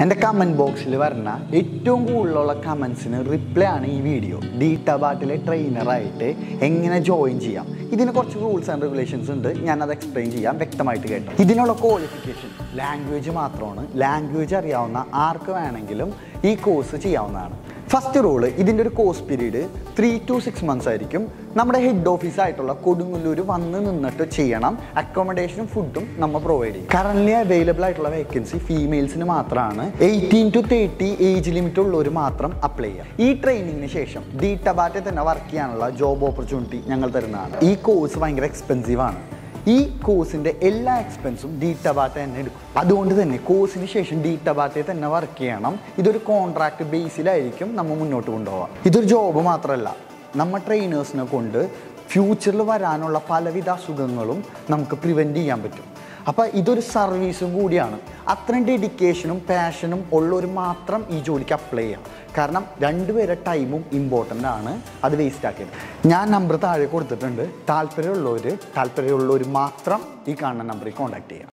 എൻ്റെ കമൻറ്റ് ബോക്സിൽ വരുന്ന ഏറ്റവും കൂടുതലുള്ള കമൻസിന് റിപ്ലൈ ആണ് ഈ വീഡിയോ ഡീറ്റബാട്ടിലെ ട്രെയിനറായിട്ട് എങ്ങനെ ജോയിൻ ചെയ്യാം ഇതിന് കുറച്ച് റൂൾസ് ആൻഡ് റെഗുലേഷൻസ് ഉണ്ട് ഞാനത് എക്സ്പ്ലെയിൻ ചെയ്യാം വ്യക്തമായിട്ട് കേട്ടോ ഇതിനുള്ള ക്വാളിഫിക്കേഷൻ ലാംഗ്വേജ് മാത്രമാണ് ലാംഗ്വേജ് അറിയാവുന്ന ആർക്ക് വേണമെങ്കിലും ഈ കോഴ്സ് ചെയ്യാവുന്നതാണ് ഫസ്റ്റ് റൂള് ഇതിൻ്റെ ഒരു course period three to six months ആയിരിക്കും നമ്മുടെ ഹെഡ് ഓഫീസ് ആയിട്ടുള്ള കൊടുങ്ങല്ലൂർ വന്ന് നിന്നിട്ട് ചെയ്യണം അക്കോമഡേഷനും ഫുഡും നമ്മൾ പ്രൊവൈഡ് ചെയ്യും കറന്റ് അവൈലബിൾ ആയിട്ടുള്ള വേക്കൻസി ഫീമെയിൽസിന് മാത്രമാണ് eighteen to thirty age limit ഉള്ളവർ മാത്രം അപ്ലൈ ചെയ്യാം ഈ ട്രെയിനിങ്ങിന് ശേഷം ഡി ടബാറ്റെ തന്നെ വർക്ക് ചെയ്യാനുള്ള ജോബ് ഓപ്പർച്യൂണിറ്റി ഞങ്ങൾ തരുന്നതാണ് ഈ കോഴ്സ് ഭയങ്കര എക്സ്പെൻസീവ് ആണ് ഈ കോഴ്സിന്റെ എല്ലാ എക്സ്പെൻസും ഡി ടബാറ്റ തന്നെ എടുക്കും അതുകൊണ്ട് തന്നെ കോഴ്സിന് ശേഷം ഡി ടബാറ്റയെ തന്നെ വർക്ക് ചെയ്യണം ഇതൊരു കോൺട്രാക്ട് ബേസിലായിരിക്കും നമ്മൾ മുന്നോട്ട് കൊണ്ടുപോകാം ഇതൊരു ജോബ് മാത്രമല്ല നമ്മ ട്രെയിനേഴ്സിനെ കൊണ്ട് ഫ്യൂച്ചറിൽ വരാനുള്ള പലവിധ അസുഖങ്ങളും നമുക്ക് പ്രിവെൻറ്റ് ചെയ്യാൻ പറ്റും അപ്പോൾ ഇതൊരു സർവീസും കൂടിയാണ് അത്രയും ഡെഡിക്കേഷനും പാഷനും ഉള്ളവർ മാത്രം ഈ ജോലിക്ക് അപ്ലൈ ചെയ്യാം കാരണം രണ്ടുപേരെ ടൈമും ഇമ്പോർട്ടൻ്റ് ആണ് അത് വേസ്റ്റ് ആക്കിയത് ഞാൻ നമ്പർ താഴെ കൊടുത്തിട്ടുണ്ട് താല്പര്യമുള്ളവർ താല്പര്യമുള്ളവർ മാത്രം ഈ കാണുന്ന നമ്പറിൽ കോൺടാക്ട് ചെയ്യാം